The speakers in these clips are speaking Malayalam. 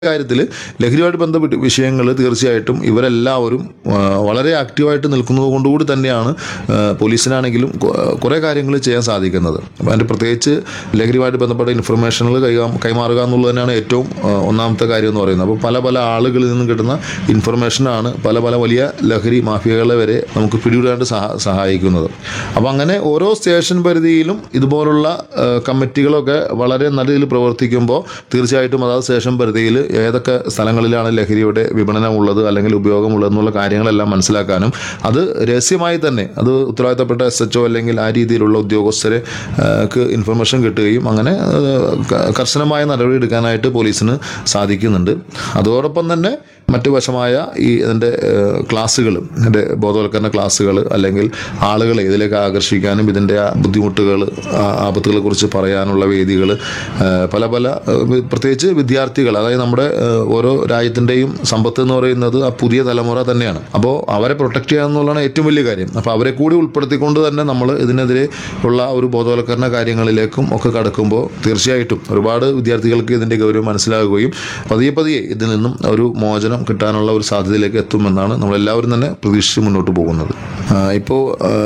കാര്യത്തിൽ ലഹരിയുമായിട്ട് ബന്ധപ്പെട്ട വിഷയങ്ങൾ തീർച്ചയായിട്ടും ഇവരെല്ലാവരും ആ, വളരെ ആക്റ്റീവായിട്ട് നിൽക്കുന്നത് കൊണ്ടുകൂടി തന്നെയാണ് ആ, പോലീസിനാണെങ്കിലും കൊ- കുറേ കാര്യങ്ങൾ ചെയ്യാൻ സാധിക്കുന്നത് അപ്പം അതിൻ്റെ പ്രത്യേകിച്ച് ലഹരിയുമായിട്ട് ബന്ധപ്പെട്ട ഇൻഫർമേഷനുകൾ കൈകാ കൈമാറുക എന്നുള്ളത് തന്നെയാണ് ഏറ്റവും ആ, ഒന്നാമത്തെ കാര്യം എന്ന് പറയുന്നത് അപ്പോൾ പല പല ആളുകളിൽ നിന്നും കിട്ടുന്ന ഇൻഫർമേഷനാണ് പല പല വലിയ ലഹരി മാഫിയകളെ വരെ നമുക്ക് പിടികൂടാണ്ട് സഹ സഹായിക്കുന്നത് അപ്പോൾ അങ്ങനെ ഓരോ സ്റ്റേഷൻ പരിധിയിലും ഇതുപോലുള്ള ആ, കമ്മിറ്റികളൊക്കെ വളരെ നല്ല രീതിയിൽ പ്രവർത്തിക്കുമ്പോൾ തീർച്ചയായിട്ടും അതാത് സ്റ്റേഷൻ പരിധിയിൽ ഏതൊക്കെ സ്ഥലങ്ങളിലാണ് ലഹരിയുടെ വിപണനമുള്ളത് അല്ലെങ്കിൽ ഉപയോഗമുള്ളത് എന്നുള്ള കാര്യങ്ങളെല്ലാം മനസ്സിലാക്കാനും അത് രഹസ്യമായി തന്നെ അത് ഉത്തരവാദിത്തപ്പെട്ട എസ് എച്ച് അല്ലെങ്കിൽ ആ രീതിയിലുള്ള ഉദ്യോഗസ്ഥരെ ആ, ക്ക് ഇൻഫർമേഷൻ കിട്ടുകയും അങ്ങനെ ആ, ക- കർശനമായ നടപടി എടുക്കാനായിട്ട് പോലീസിന് സാധിക്കുന്നുണ്ട് അതോടൊപ്പം തന്നെ മറ്റു വശമായ ഈ ഇതിൻ്റെ ക്ലാസ്സുകൾ ഇതിൻ്റെ ബോധവൽക്കരണ ക്ലാസ്സുകൾ അല്ലെങ്കിൽ ആളുകളെ ഇതിലേക്ക് ആകർഷിക്കാനും ഇതിൻ്റെ ബുദ്ധിമുട്ടുകൾ ആപത്തുകളെ കുറിച്ച് പറയാനുള്ള വേദികൾ പല പല ആ, വി- പ്രത്യേകിച്ച് വിദ്യാർത്ഥികൾ അതായത് നമ്മുടെ ആ, ഓരോ രാജ്യത്തിൻ്റെയും സമ്പത്ത് എന്ന് പറയുന്നത് ആ പുതിയ തലമുറ തന്നെയാണ് അപ്പോൾ അവരെ പ്രൊട്ടക്റ്റ് ചെയ്യുക എന്നുള്ളതാണ് ഏറ്റവും വലിയ കാര്യം അപ്പോൾ അവരെ കൂടി ഉൾപ്പെടുത്തിക്കൊണ്ട് തന്നെ നമ്മൾ ഇതിനെതിരെ ഉള്ള ഒരു ബോധവൽക്കരണ കാര്യങ്ങളിലേക്കും ഒക്കെ കടക്കുമ്പോൾ തീർച്ചയായിട്ടും ഒരുപാട് വിദ്യാർത്ഥികൾക്ക് ഇതിൻ്റെ ഗൗരവം മനസ്സിലാകുകയും പതിയെ പതിയെ ഇതിൽ നിന്നും ഒരു മോചനം കിട്ടാനുള്ള ഒരു സാധ്യതയിലേക്ക് എത്തുമെന്നാണ് നമ്മളെല്ലാവരും തന്നെ പ്രതീക്ഷിച്ച് മുന്നോട്ട് പോകുന്നത് ഇപ്പോൾ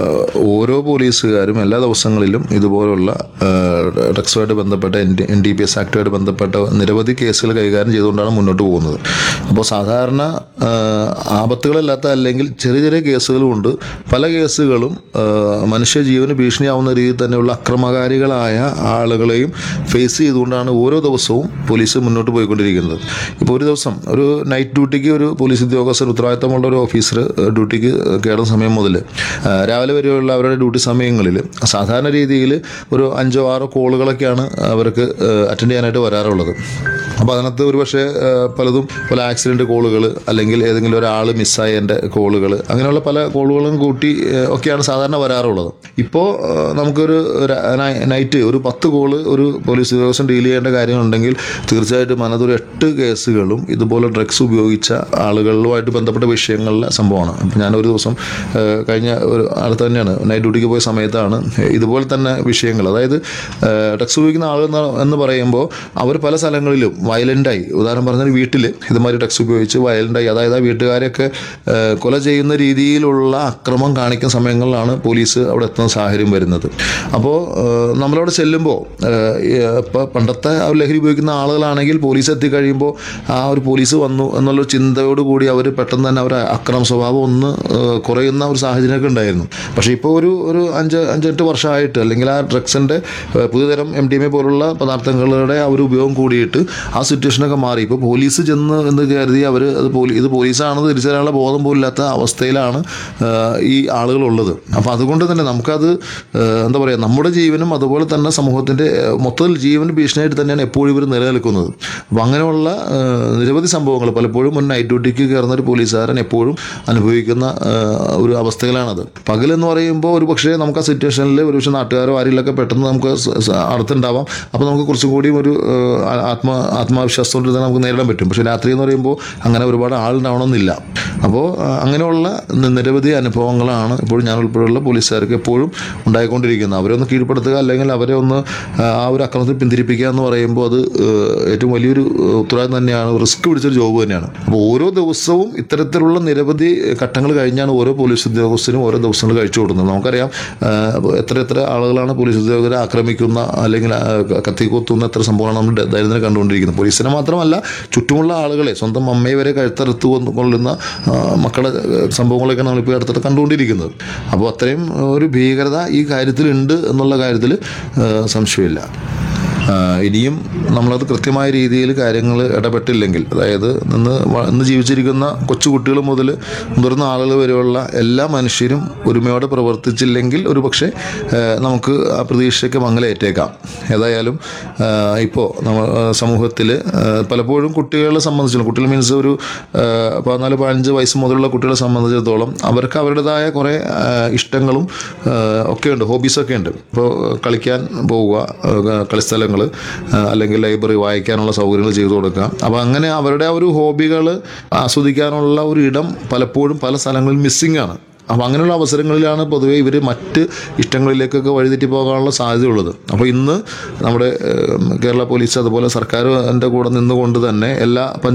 ഓരോ പോലീസുകാരും എല്ലാ ദിവസങ്ങളിലും ഇതുപോലുള്ള ഡ്രഗ്സുമായിട്ട് ബന്ധപ്പെട്ട എൻ ഡി പി എസ് ആക്ടുമായിട്ട് ബന്ധപ്പെട്ട നിരവധി കേസുകൾ കൈകാര്യം ചെയ്തുകൊണ്ടാണ് മുന്നോട്ട് പോകുന്നത് അപ്പോൾ സാധാരണ ആ, ആപത്തുകളില്ലാത്ത അല്ലെങ്കിൽ ചെറിയ ചെറിയ കേസുകളുമുണ്ട് പല കേസുകളും ആ, മനുഷ്യജീവന് ഭീഷണിയാവുന്ന രീതിയിൽ തന്നെയുള്ള അക്രമകാരികളായ ആളുകളെയും ഫേസ് ചെയ്തുകൊണ്ടാണ് ഓരോ ദിവസവും പോലീസ് മുന്നോട്ട് പോയിക്കൊണ്ടിരിക്കുന്നത് ഇപ്പോൾ ഒരു ദിവസം ഒരു നൈറ്റ് ഡ്യൂട്ടിക്ക് ഒരു പോലീസ് ഉദ്യോഗസ്ഥർ ഉത്തരവാദിത്തമുള്ള ഒരു ഓഫീസർ ഡ്യൂട്ടിക്ക് കയറുന്ന സമയം മുതൽ ആ, രാവിലെ വരെയുള്ള അവരുടെ ഡ്യൂട്ടി സമയങ്ങളിൽ സാധാരണ രീതിയിൽ ഒരു അഞ്ചോ ആറോ കോളുകളൊക്കെയാണ് അവർക്ക് അറ്റൻഡ് ചെയ്യാനായിട്ട് വരാറുള്ളത് അപ്പോൾ അതിനകത്ത് ഒരു പക്ഷേ പലതും പല ആക്സിഡൻറ്റ് കോളുകൾ അല്ലെങ്കിൽ ഏതെങ്കിലും ഒരാൾ മിസ്സായതിൻ്റെ കോളുകൾ അങ്ങനെയുള്ള പല കോളുകളും കൂട്ടി ആ, ഒക്കെയാണ് സാധാരണ വരാറുള്ളത് ഇപ്പോൾ ആ, നമുക്കൊരു ര- നൈ- നൈറ്റ് ഒരു പത്ത് കോള് ഒരു പോലീസ് ഉദ്യോഗസ്ഥൻ ഡീൽ ചെയ്യേണ്ട കാര്യമുണ്ടെങ്കിൽ തീർച്ചയായിട്ടും അതിനകത്തൊരു എട്ട് കേസുകളും ഇതുപോലെ ഡ്രഗ്സ് ഉപയോഗിച്ച ആളുകളുമായിട്ട് ബന്ധപ്പെട്ട വിഷയങ്ങളിലെ സംഭവമാണ് അപ്പം ഞാൻ ഒരു ദിവസം ആ, കഴിഞ്ഞ ഒരു അടുത്ത് തന്നെയാണ് നൈറ്റ് ഡ്യൂട്ടിക്ക് പോയ സമയത്താണ് ഇതുപോലെ തന്നെ വിഷയങ്ങൾ അതായത് ഡ്രഗ്സ് ഉപയോഗിക്കുന്ന ആളുകൾ എന്ന് എന്ന് പറയുമ്പോൾ അവർ പല സ്ഥലങ്ങളിലും വയലൻ്റായി ഉദാഹരണം പറഞ്ഞാൽ വീട്ടിൽ ഇതുമാതിരി ഡ്രഗ്സ് ഉപയോഗിച്ച് വയലൻ്റായി അതായത് ആ വീട്ടുകാരെയൊക്കെ ആ, കൊല ചെയ്യുന്ന രീതിയിലുള്ള അക്രമം കാണിക്കുന്ന സമയങ്ങളിലാണ് പോലീസ് അവിടെ എത്തുന്ന സാഹചര്യം വരുന്നത് അപ്പോൾ നമ്മളവിടെ ചെല്ലുമ്പോൾ ഇപ്പോൾ പണ്ടത്തെ ആ ഒരു ലഹരി ഉപയോഗിക്കുന്ന ആളുകളാണെങ്കിൽ പോലീസ് എത്തിക്കഴിയുമ്പോൾ ആ ഒരു പോലീസ് വന്നു എന്നുള്ളൊരു ചിന്തയോട് കൂടി അവർ പെട്ടെന്ന് തന്നെ അവർ അക്രമ സ്വഭാവം ഒന്ന് ആ, കുറയുന്ന ഒരു സാഹചര്യമൊക്കെ ഉണ്ടായിരുന്നു പക്ഷേ ഇപ്പോൾ ഒരു ഒരു അഞ്ച് അഞ്ചെട്ട് വർഷമായിട്ട് അല്ലെങ്കിൽ ആ ഡ്രഗ്സിൻ്റെ പുതുതരം എം ഡി എം എ പോലുള്ള പദാർത്ഥങ്ങളുടെ ആ ഒരു ഉപയോഗം കൂടിയിട്ട് ആ സിറ്റുവേഷനൊക്കെ മാറി ഇപ്പോൾ പോലീസ് ചെന്ന് എന്ന് കരുതി അവർ അത് പോലീ ഇത് പോലീസാണെന്ന് തിരിച്ചറിയാനുള്ള ബോധം പോലും ഇല്ലാത്ത അവസ്ഥയിലാണ് ആ, ഈ ആളുകളുള്ളത് അപ്പോൾ അതുകൊണ്ട് തന്നെ നമുക്കത് ആ, എന്താ പറയുക നമ്മുടെ ജീവനും അതുപോലെ തന്നെ സമൂഹത്തിൻ്റെ ആ, മൊത്തത്തിൽ ജീവന് ഭീഷണിയായിട്ട് തന്നെയാണ് എപ്പോഴും ഇവർ നിലനിൽക്കുന്നത് അപ്പോൾ അങ്ങനെയുള്ള ആ, നിരവധി സംഭവങ്ങൾ പലപ്പോഴും മുൻ നൈറ്റ് ഡ്യൂട്ടിക്ക് കയറുന്ന ഒരു പോലീസുകാരൻ എപ്പോഴും അനുഭവിക്കുന്ന ആ, ഒരു അവസ്ഥകളാണത് പകലെന്ന് പറയുമ്പോൾ ഒരു പക്ഷേ നമുക്ക് ആ സിറ്റുവേഷനിൽ ഒരു പക്ഷേ നാട്ടുകാരോ ആരെങ്കിലൊക്കെ പെട്ടെന്ന് നമുക്ക് സ- സ- അടുത്തുണ്ടാവാം അപ്പോൾ നമുക്ക് കുറച്ചും കൂടിയും ഒരു ആ, ആത്മ ആത്മവിശ്വാസത്തോടെ തന്നെ നമുക്ക് നേരിടാൻ പറ്റും പക്ഷേ രാത്രി എന്ന് പറയുമ്പോൾ അങ്ങനെ ഒരുപാട് ആളുണ്ടാവണമെന്നില്ല അപ്പോൾ ആ, അങ്ങനെയുള്ള നി- നിരവധി അനുഭവങ്ങളാണ് ഇപ്പോഴും ഞാൻ ഉൾപ്പെടെയുള്ള പോലീസുകാർക്ക് എപ്പോഴും ഉണ്ടായിക്കൊണ്ടിരിക്കുന്നത് അവരെ ഒന്ന് കീഴ്പ്പെടുത്തുക അല്ലെങ്കിൽ അവരെ ഒന്ന് ആ, ആ ഒരു അക്രമത്തിൽ പിന്തിരിപ്പിക്കുക എന്ന് പറയുമ്പോൾ അത് ഏഹ്, ഏറ്റവും വലിയൊരു ഏഹ്, ഉത്തരവാദിത്തം തന്നെയാണ് റിസ്ക് പിടിച്ചൊരു ജോബ് തന്നെയാണ് അപ്പോൾ ഓരോ ദിവസവും ഇത്തരത്തിലുള്ള നിരവധി ഘട്ടങ്ങൾ കഴിഞ്ഞാണ് ഓരോ പോലീസ് ഉദ്യോഗസ്ഥരും ഓരോ ദിവസങ്ങൾ കഴിച്ചു കൊടുക്കുന്നത് നമുക്കറിയാം ആഹ്, അപ്പോൾ എത്ര എത്ര ആളുകളാണ് പോലീസ് ഉദ്യോഗസ്ഥരെ ആക്രമിക്കുന്ന അല്ലെങ്കിൽ ആ, ക- കത്തിക്കുത്തുന്ന എത്ര സംഭവമാണ് നമ്മൾ ദ- ദൈനംദിനം കണ്ടുകൊണ്ടിരിക്കുന്നത് പോലീസിനെ മാത്രമല്ല ചുറ്റുമുള്ള ആളുകളെ സ്വന്തം അമ്മയെ വരെ കഴുത്തറുത്ത് കൊന്ന് കൊള്ളുന്ന ആ, മക്കളുടെ ഏഹ്, സംഭവങ്ങളൊക്കെ നമ്മളിപ്പോൾ അടുത്തിട്ട് കണ്ടുകൊണ്ടിരിക്കുന്നത് അപ്പോൾ അത്രയും ഒരു ഭീകരത ഈ കാര്യത്തിലുണ്ട് എന്നുള്ള കാര്യത്തിൽ ഏഹ്, സംശയമില്ല ആ, ഇനിയും നമ്മളത് കൃത്യമായ രീതിയിൽ കാര്യങ്ങൾ ഇടപെട്ടില്ലെങ്കിൽ അതായത് ഇന്ന് വ- ഇന്ന് ജീവിച്ചിരിക്കുന്ന കൊച്ചു കുട്ടികൾ മുതൽ മുതിർന്ന ആളുകൾ വരെയുള്ള എല്ലാ മനുഷ്യരും ഒരുമയോടെ പ്രവർത്തിച്ചില്ലെങ്കിൽ ഒരു പക്ഷേ നമുക്ക് ആ പ്രതീക്ഷയ്ക്ക് മങ്ങലേറ്റേക്കാം ഏതായാലും ഇപ്പോൾ നമ്മൾ സമൂഹത്തിൽ പലപ്പോഴും കുട്ടികളെ സംബന്ധിച്ചിടത്തോളം കുട്ടികൾ മീൻസ് ഒരു ആ, പതിനാല് പതിനഞ്ച് വയസ്സ് മുതലുള്ള കുട്ടികളെ സംബന്ധിച്ചിടത്തോളം അവർക്ക് അവരുടേതായ കുറേ ആ, ഇഷ്ടങ്ങളും ആ, ഒക്കെയുണ്ട് ഹോബീസൊക്കെ ഉണ്ട് ഇപ്പോൾ കളിക്കാൻ പോവുക ആ, കളിസ്ഥലങ്ങൾ അല്ലെങ്കിൽ ലൈബ്രറി വായിക്കാനുള്ള സൗകര്യങ്ങൾ ചെയ്തു കൊടുക്കുക അപ്പോൾ അങ്ങനെ അവരുടെ ആ ഒരു ഹോബികൾ ആസ്വദിക്കാനുള്ള ഒരു ഇടം പലപ്പോഴും പല സ്ഥലങ്ങളിൽ മിസ്സിംഗ് ആണ് അപ്പോൾ അങ്ങനെയുള്ള അവസരങ്ങളിലാണ് പൊതുവേ ഇവർ മറ്റ് ഇഷ്ടങ്ങളിലേക്കൊക്കെ വഴിതെറ്റി പോകാനുള്ള സാധ്യതയുള്ളത് അപ്പോൾ ഇന്ന് നമ്മുടെ ഏഹ്, കേരള പോലീസ് അതുപോലെ സർക്കാരിൻ്റെ കൂടെ നിന്നുകൊണ്ട് തന്നെ എല്ലാ